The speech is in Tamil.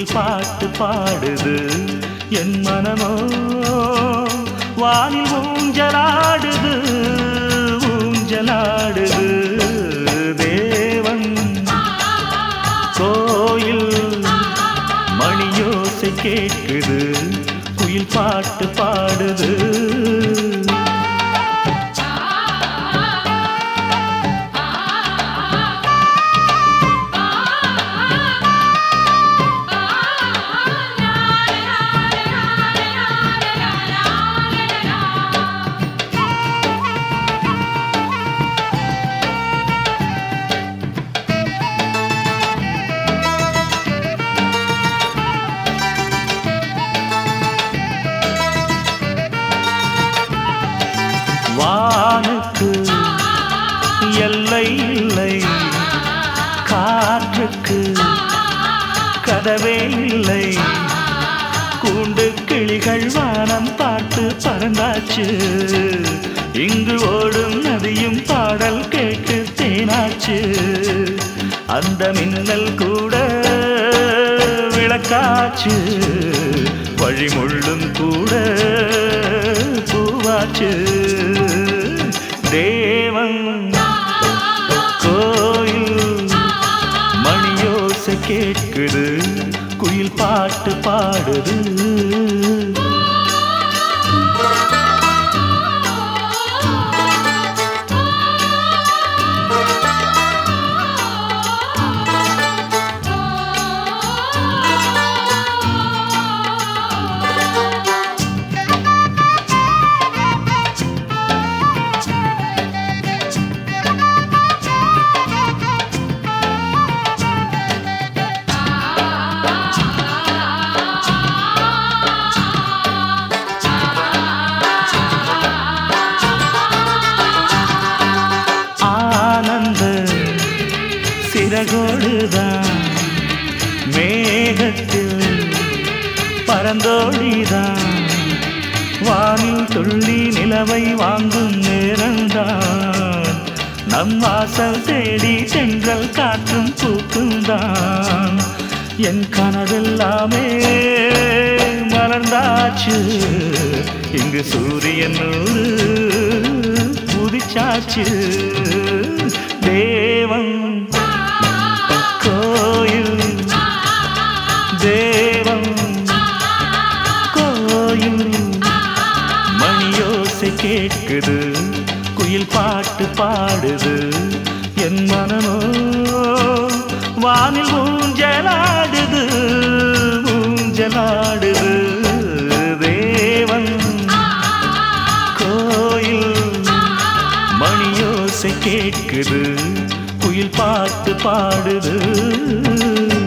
குயில் பாட்டு பாடுது என் மனமோ வானில் ஊஞ்சலாடுது ஊஞ்சலாடுது தேவன் கோயில் மணியோசை கேட்குது குயில் பாட்டு பாடுது வானுக்கு எல்லை இல்லை காற்றுக்கு கதவே இல்லை கூண்டு கிளிகள் வானம் பார்த்து பறந்தாச்சு இங்கு ஓடும் நதியும் பாடல் கேட்டு தேனாச்சு அந்த மின்னல் கூட விளக்காச்சு வழிமுள்ளும் கூட பூவாச்சு தேவன் கோயில் மணியோசை கேட்குது குயில் பாட்டு பாடுது ஆனந்த சிறகோடுதான் மேகத்தில் பரந்தோடிதான் வானில் துள்ளி நிலவை வாங்கும் நேரம்தான் நம் வாசல் தேடி சென்றல் காற்றும் பூக்கும்தான் என் கனவெல்லாமே மலர்ந்தாச்சு இங்கு சூரியன் நூறு உதிச்சாச்சு தேவன் கோயில் தேவன் கோயில் மணியோசை கேட்குது குயில் பாட்டு பாடுது என் மனமோ வானில் ஊஞ்சலாடுது ஊஞ்சலாடுது தேவன் கோயில் மணியோசை கேட்குது குயில் பாட்டு பாடுது